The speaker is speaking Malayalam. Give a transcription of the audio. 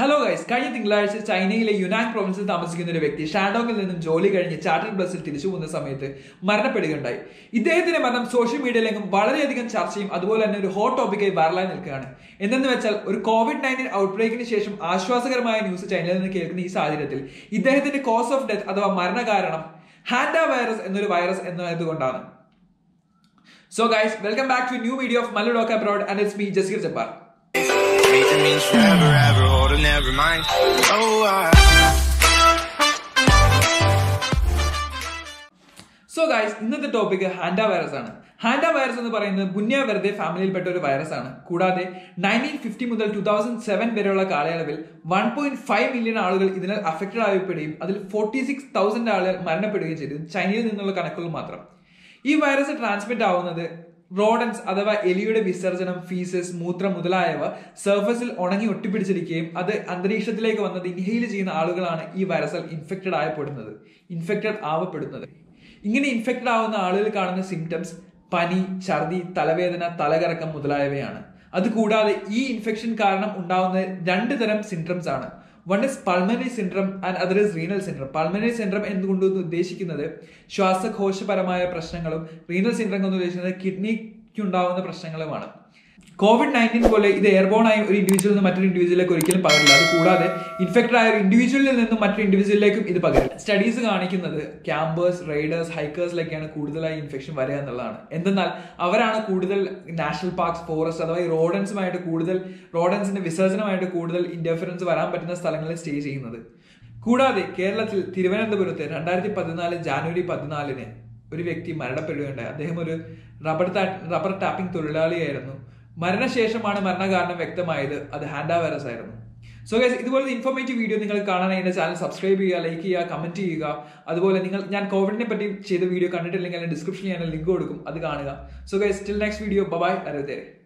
ഹലോ ഗൈസ് കഴിഞ്ഞ തിങ്കളാഴ്ച ചൈനയിലെ യുനാങ് പ്രൊവിൻസിൽ താമസിക്കുന്ന ഒരു വ്യക്തി ഷാഡോങ്ങിൽ നിന്നും ജോലി കഴിഞ്ഞ് ചാർട്ടർ ബസ്സിൽ തിരിച്ചു പോകുന്ന സമയത്ത് മരണപ്പെടുകയുണ്ടായി ഇദ്ദേഹത്തിന്റെ മരണം സോഷ്യൽ മീഡിയയിലെങ്കിലും വളരെയധികം ചർച്ചയും അതുപോലെ തന്നെ ഒരു ഹോട്ട് ടോപ്പിക്കായി വൈറലായി നിൽക്കുകയാണ് എന്തെന്ന് വെച്ചാൽ ഒരു കോവിഡ് നയൻറ്റീൻ ഔട്ട്ബ്രേക്കിന് ശേഷം ആശ്വാസകരമായ ന്യൂസ് ചൈനയിൽ നിന്ന് കേൾക്കുന്ന ഈ സാഹചര്യത്തിൽ ഇദ്ദേഹത്തിന്റെ കോസ് ഓഫ് ഡെത്ത് അഥവാ മരണകാരണം ഹാൻഡ വൈറസ് എന്നൊരു വൈറസ് എന്നതുകൊണ്ടാണ് so guys welcome back to new video of Mallu abroad and it's me Jaseer Jabbar Anything means forever, ever, hold it, never mind. Oh, I. So guys ഇന്നത്തെ ടോപ്പിക് ഹാൻഡ വൈറസ് ആണ് ഹാൻഡ വൈറസ് എന്ന് പറയുന്നത് ബുന്യ വെറുതെ ഫാമിലിയിൽപ്പെട്ട ഒരു വൈറസ് ആണ് കൂടാതെ നയൻറ്റീൻ ഫിഫ്റ്റി മുതൽ ടൂ തൗസൻഡ് സെവൻ വരെയുള്ള കാലയളവിൽ വൺ പോയിന്റ് ഫൈവ് മില്യൺ ആളുകൾ ഇതിനാൽ അഫക്റ്റഡ് ആയപ്പെടുകയും അതിൽ ഫോർട്ടി സിക്സ് തൗസൻഡ് ആളുകൾ മരണപ്പെടുകയും ചെയ്തു ചൈനയിൽ നിന്നുള്ള കണക്കുകൾ മാത്രം ഈ വൈറസ് ട്രാൻസ്മിറ്റ് ആവുന്നത് റോഡൻസ് അഥവാ എലിയുടെ വിസർജനം ഫീസസ് മൂത്രം മുതലായവ സർഫസിൽ ഉണങ്ങി ഒട്ടിപ്പിടിച്ചിരിക്കുകയും അത് അന്തരീക്ഷത്തിലേക്ക് വന്നത് ഇൻഹെയിൽ ചെയ്യുന്ന ആളുകളാണ് ഈ വൈറസാൽ ഇൻഫെക്റ്റഡ് ആയപ്പെടുന്നത് ഇൻഫെക്റ്റഡ് ആവപ്പെടുന്നത് ഇങ്ങനെ ഇൻഫെക്റ്റഡ് ആവുന്ന ആളുകൾ കാണുന്ന സിംറ്റംസ് പനി ഛർദി തലവേദന തലകറക്കം മുതലായവയാണ് അതുകൂടാതെ ഈ ഇൻഫെക്ഷൻ കാരണം ഉണ്ടാവുന്ന രണ്ട് തരം സിൻഡ്രംസ് ആണ് one is pulmonary syndrome and other is renal syndrome pulmonary syndrome എന്തുകൊണ്ട് ഉദ്ദേശിക്കുന്നത് ശ്വാസകോശപരമായ പ്രശ്നങ്ങളും റീനൽ സിൻഡ്രം എന്ന് ഉദ്ദേശിക്കുന്നത് കിഡ്നിക്ക് ഉണ്ടാവുന്ന പ്രശ്നങ്ങളുമാണ് കോവിഡ് നയൻറ്റീൻ പോലെ ഇത് എയർബോൺ ആയ ഒരു ഇൻഡിവിജ്വലിൽ നിന്ന് മറ്റൊരു ഇൻഡിവിജ്വലിലേക്ക് ഒരിക്കലും പകരില്ല അത് കൂടാതെ ഇൻഫെക്റ്റഡ് ആയ ഒരു ഇൻഡിവിജ്വലിൽ നിന്നും മറ്റൊരു ഇൻഡിവിജ്വലിലേക്കും ഇത് പകരില്ല സ്റ്റഡീസ് കാണിക്കുന്നത് ക്യാമ്പേഴ്സ് റൈഡേഴ്സ് ഹൈക്കേഴ്സിലൊക്കെയാണ് കൂടുതലായി ഇൻഫെക്ഷൻ വരിക എന്നുള്ളതാണ് എന്തെന്നാൽ അവരാണ് കൂടുതൽ നാഷണൽ പാർക്സ് ഫോറസ്റ്റ് അഥവാ ഈ റോഡൻസുമായിട്ട് കൂടുതൽ റോഡൻസിന്റെ വിസർജനമായിട്ട് കൂടുതൽ ഇന്റർഫറൻസ് വരാൻ പറ്റുന്ന സ്ഥലങ്ങളിൽ സ്റ്റേ ചെയ്യുന്നത് കൂടാതെ കേരളത്തിൽ തിരുവനന്തപുരത്ത് രണ്ടായിരത്തി പതിനാല് ജാനുവരി പതിനാലിന് ഒരു വ്യക്തി മരണപ്പെടുകയുണ്ടായി അദ്ദേഹം ഒരു റബ്ബർ റബ്ബർ ടാപ്പിംഗ് തൊഴിലാളിയായിരുന്നു മരണശേഷമാണ് മരണകാരണം വ്യക്തമായത് അത് ഹാൻഡ വൈറസ് ആയിരുന്നു സോ ഗൈസ് ഇതുപോലത്തെ ഇൻഫോർമേറ്റീവ് വീഡിയോ നിങ്ങൾ കാണാൻ എന്റെ ചാനൽ സബ്സ്ക്രൈബ് ചെയ്യുക ലൈക്ക് ചെയ്യുക കമന്റ് ചെയ്യുക അതുപോലെ നിങ്ങൾ ഞാൻ കോവിഡിനെ പറ്റി ചെയ്ത വീഡിയോ കണ്ടിട്ടില്ലെങ്കിൽ ഡിസ്ക്രിപ്ഷനിൽ ഞാൻ ലിങ്ക് കൊടുക്കും അത് കാണുക so guys still next video bye അരവത്തേരെ